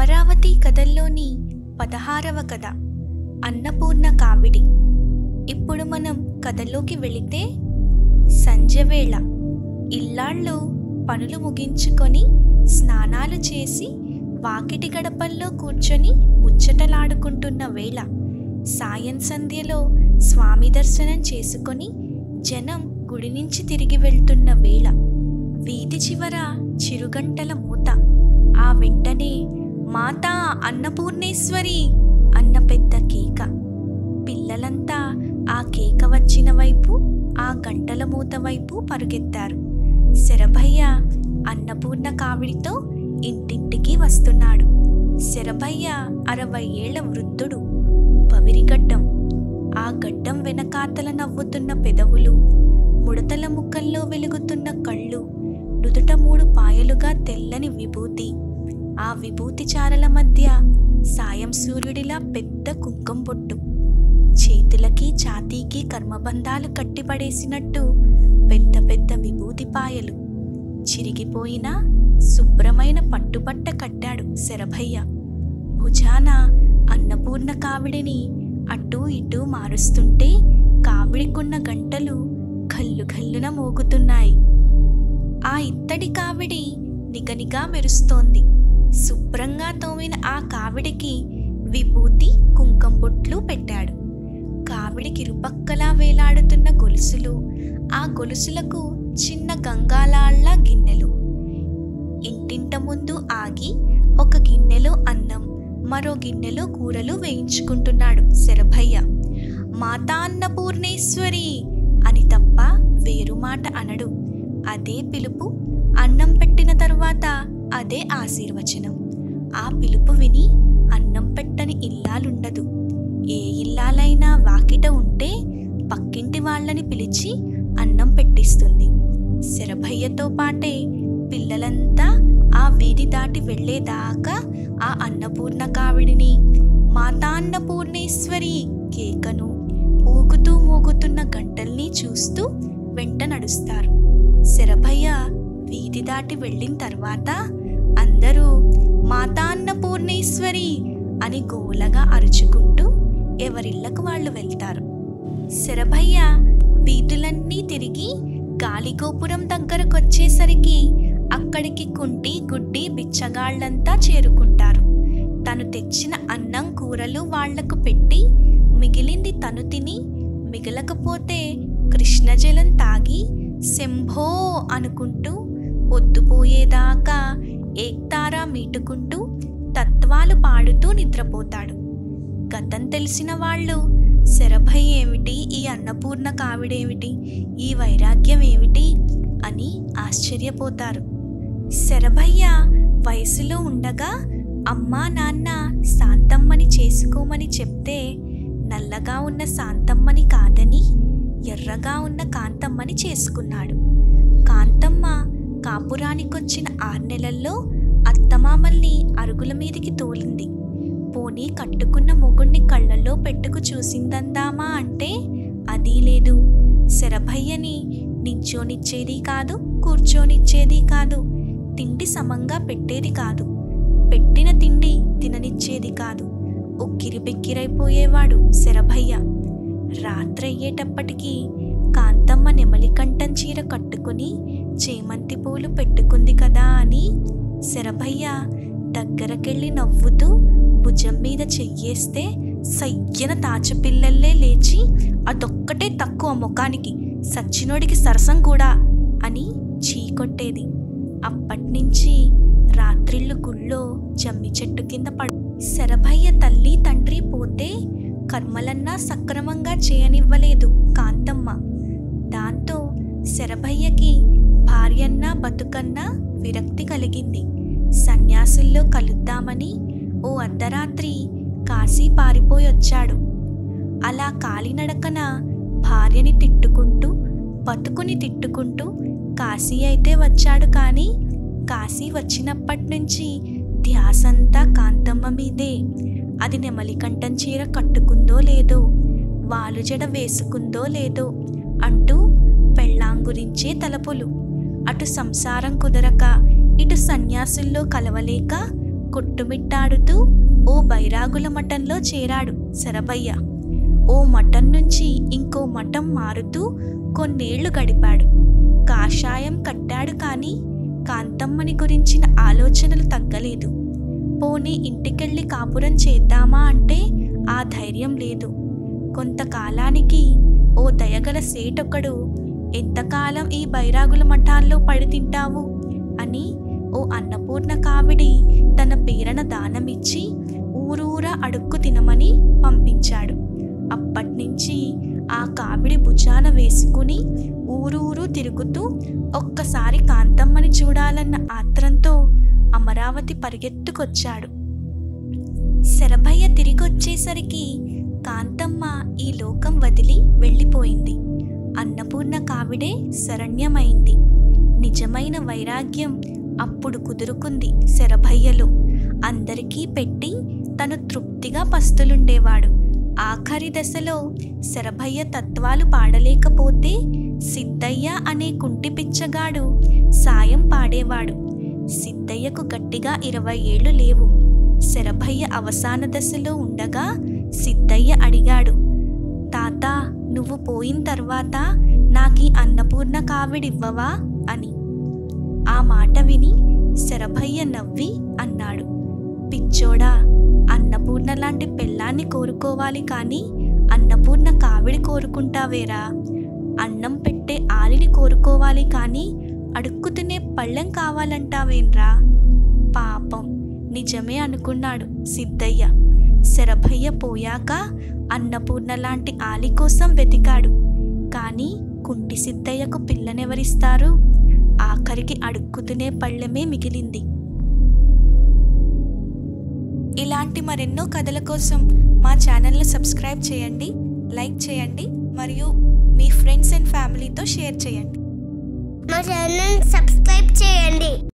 అమరావతి కథల్లోని పదహారవ కథ అన్నపూర్ణ కావిడి ఇప్పుడు మనం కథలోకి వెళితే సంధ్యవేళ ఇల్లాళ్ళు పనులు ముగించుకొని స్నానాలు చేసి వాకిటి గడపల్లో కూర్చొని ముచ్చటలాడుకుంటున్న వేళ సాయం సంధ్యలో స్వామి దర్శనం చేసుకొని జనం గుడి నుంచి తిరిగి వెళ్తున్న వేళ వీధి చివర చిరుగంటల మూత ఆ వెంటనే మాతా అన్నపూర్ణేశ్వరి అన్న పెద్ద కేక పిల్లలంతా ఆ కేక వచ్చిన వైపు ఆ గంటల మూత వైపు పరుగెత్తారు శరభయ్య అన్నపూర్ణ కావిడితో ఇంటింటికి వస్తున్నాడు శరభయ్య అరవై ఏళ్ల వృద్ధుడు పవిరిగడ్డం ఆ గడ్డం వెనకాతల నవ్వుతున్న పెదవులు ముడతల ముక్కల్లో వెలుగుతున్న కళ్ళు నుదుట మూడు పాయలుగా తెల్లని విభూతి ఆ విభూతి చారల మధ్య సాయం సూర్యుడిలా పెద్ద కుంకం బొట్టు చేతులకి ఛాతీకి కర్మబంధాలు కట్టిపడేసినట్టు పెద్ద పెద్ద విభూతి పాయలు చిరిగిపోయిన శుభ్రమైన పట్టుబట్ట కట్టాడు శరభయ్య భుజాన అన్నపూర్ణ కావిడిని అటూ ఇటూ మారుస్తుంటే కావిడికున్న గంటలు గల్లు గల్లున మోగుతున్నాయి ఆ ఇత్తడి కావిడి నిగనిగా మెరుస్తోంది శుభ్రంగా తోమిన ఆ కావిడికి విభూతి కుంకం బొట్లు పెట్టాడు కావిడికి ఇరుపక్కలా వేలాడుతున్న గొలుసులు ఆ గొలుసులకు చిన్న గంగాలాళ్ళ గిన్నెలు ఇంటింట ముందు ఆగి ఒక గిన్నెలో అన్నం మరో గిన్నెలో కూరలు వేయించుకుంటున్నాడు శరభయ్య మాతా అన్నపూర్ణేశ్వరి అని తప్ప వేరు మాట అనడు అదే పిలుపు అన్నం పెట్టిన తర్వాత అదే ఆశీర్వచనం ఆ పిలుపు విని అన్నం పెట్టని ఇల్లాలుండదు ఏ ఇల్లాలైనా వాకిట ఉంటే పక్కింటి వాళ్ళని పిలిచి అన్నం పెట్టిస్తుంది శరభయ్యతో పాటే పిల్లలంతా ఆ వీధి దాటి వెళ్ళేదాకా ఆ అన్నపూర్ణ కావిడిని మాతా అన్నపూర్ణేశ్వరి కేకను ఊగుతూ మోగుతున్న గంటల్ని చూస్తూ వెంట నడుస్తారు శరభయ్య వీధి దాటి వెళ్ళిన తర్వాత అందరూ మాతా అన్నపూర్ణేశ్వరి అని గోలగా అరుచుకుంటూ ఎవరిళ్లకు వాళ్ళు వెళ్తారు శరభయ్య వీధులన్నీ తిరిగి గాలిగోపురం దగ్గరకొచ్చేసరికి అక్కడికి కుంటి గుడ్డి బిచ్చగాళ్లంతా చేరుకుంటారు తను తెచ్చిన అన్నం కూరలు వాళ్లకు పెట్టి మిగిలింది తను తిని మిగలకపోతే కృష్ణజలం తాగి శంభో అనుకుంటూ పొద్దుపోయేదాకా ఏక్తారా మీటుకుంటూ తత్వాలు పాడుతూ నిద్రపోతాడు గతం తెలిసిన వాళ్ళు శరభయ్య ఏమిటి ఈ అన్నపూర్ణ కావిడేమిటి ఈ వైరాగ్యం ఏమిటి అని ఆశ్చర్యపోతారు శరభయ్య వయసులో ఉండగా అమ్మా నాన్న శాంతమ్మని చేసుకోమని చెప్తే నల్లగా ఉన్న శాంతమ్మని కాదని ఎర్రగా ఉన్న కాంతమ్మని చేసుకున్నాడు కాంతమ్మ కాపురానికొచ్చిన ఆరు నెలల్లో అత్తమామల్ని అరుగుల మీదికి తోలింది పోనీ కట్టుకున్న మొగుణ్ణి కళ్ళల్లో పెట్టుకు చూసిందందామా అంటే అదీ లేదు శరభయ్యని నించోనిచ్చేది కాదు కూర్చోనిచ్చేది కాదు తిండి సమంగా పెట్టేది కాదు పెట్టిన తిండి తిననిచ్చేది కాదు ఉక్కిరి బిక్కిరైపోయేవాడు శరభయ్య రాత్రయ్యేటప్పటికీ కాంతమ్మ నెమలికంఠం చీర కట్టుకుని చేమంతి పూలు పెట్టుకుంది కదా అని శరభయ్య దగ్గరకెళ్ళి నవ్వుతూ భుజం మీద చెయ్యేస్తే సయ్యన తాచపిల్లల్లే లేచి అదొక్కటే తక్కువ ముఖానికి సచ్చినోడికి సరసం కూడా అని చీకొట్టేది అప్పట్నుంచి రాత్రిళ్ళు గుళ్ళో జమ్మి చెట్టు కింద పడు శరభయ్య తల్లి తండ్రి పోతే కర్మలన్నా సక్రమంగా చేయనివ్వలేదు కాంతమ్మ దాంతో శరభయ్యకి భార్యన్నా బతుకన్నా విరక్తి కలిగింది సన్యాసుల్లో కలుద్దామని ఓ అర్ధరాత్రి కాశీ పారిపోయి వచ్చాడు అలా కాలినడకన భార్యని తిట్టుకుంటూ బతుకుని తిట్టుకుంటూ కాశీ అయితే వచ్చాడు కానీ కాశీ వచ్చినప్పటి నుంచి ధ్యాసంతా కాంతమ్మ మీదే అది నెమలికంఠం చీర కట్టుకుందో లేదో వాలుజడ వేసుకుందో లేదో అంటూ పెళ్ళాం గురించే తలపులు అటు సంసారం కుదరక ఇటు సన్యాసుల్లో కలవలేక కొట్టుమిట్టాడుతూ ఓ బైరాగుల మఠంలో చేరాడు శరభయ్య ఓ మఠం నుంచి ఇంకో మఠం మారుతూ కొన్నేళ్లు గడిపాడు కాషాయం కట్టాడు కానీ కాంతమ్మని గురించిన ఆలోచనలు తగ్గలేదు పోనీ ఇంటికెళ్ళి కాపురం చేద్దామా అంటే ఆ ధైర్యం లేదు కొంతకాలానికి ఓ దయగల సేటొకడు ఎంతకాలం ఈ బైరాగుల మఠాల్లో పడి తింటావు అని ఓ అన్నపూర్ణ కావిడి తన పేరన దానమిచ్చి ఊరూరా అడుక్కు తినమని పంపించాడు అప్పట్నుంచి ఆ కావిడి భుజాన వేసుకుని ఊరూరు తిరుగుతూ ఒక్కసారి కాంతమ్మని చూడాలన్న ఆత్రంతో అమరావతి పరిగెత్తుకొచ్చాడు శరభయ్య తిరిగొచ్చేసరికి కాంతమ్మ ఈ లోకం వదిలి వెళ్ళిపోయింది అన్నపూర్ణ కావిడే శరణ్యమైంది నిజమైన వైరాగ్యం అప్పుడు కుదురుకుంది శరభయ్యలో అందరికీ పెట్టి తను తృప్తిగా పస్తులుండేవాడు ఆఖరి దశలో శరభయ్య తత్వాలు పాడలేకపోతే సిద్ధయ్య అనే కుంటి పిచ్చగాడు సాయం పాడేవాడు సిద్ధయ్యకు గట్టిగా ఇరవై ఏళ్ళు లేవు శరభయ్య అవసాన దశలో ఉండగా సిద్ధయ్య అడిగాడు తాత నువ్వు పోయిన తర్వాత నాకీ అన్నపూర్ణ కావిడివ్వవా అని ఆ మాట విని శరభయ్య నవ్వి అన్నాడు పిచ్చోడా అన్నపూర్ణ లాంటి పెళ్ళాన్ని కోరుకోవాలి కానీ అన్నపూర్ణ కావిడి కోరుకుంటావేరా అన్నం పెట్టే ఆలిని కోరుకోవాలి కానీ అడుక్కు తినే పళ్ళెం కావాలంటావేంరా పాపం నిజమే అనుకున్నాడు సిద్ధయ్య శరభయ్య పోయాక అన్నపూర్ణ లాంటి ఆలి కోసం వెతికాడు కానీ కుంటి సిద్ధయ్యకు పిల్లనెవరిస్తారు ఆఖరికి అడుక్కుతునే పళ్ళెమే మిగిలింది ఇలాంటి మరెన్నో కథల కోసం మా ఛానల్ని సబ్స్క్రైబ్ చేయండి లైక్ చేయండి మరియు మీ ఫ్రెండ్స్ అండ్ ఫ్యామిలీతో షేర్ చేయండి మా ఛానల్ సబ్స్క్రైబ్ చేయండి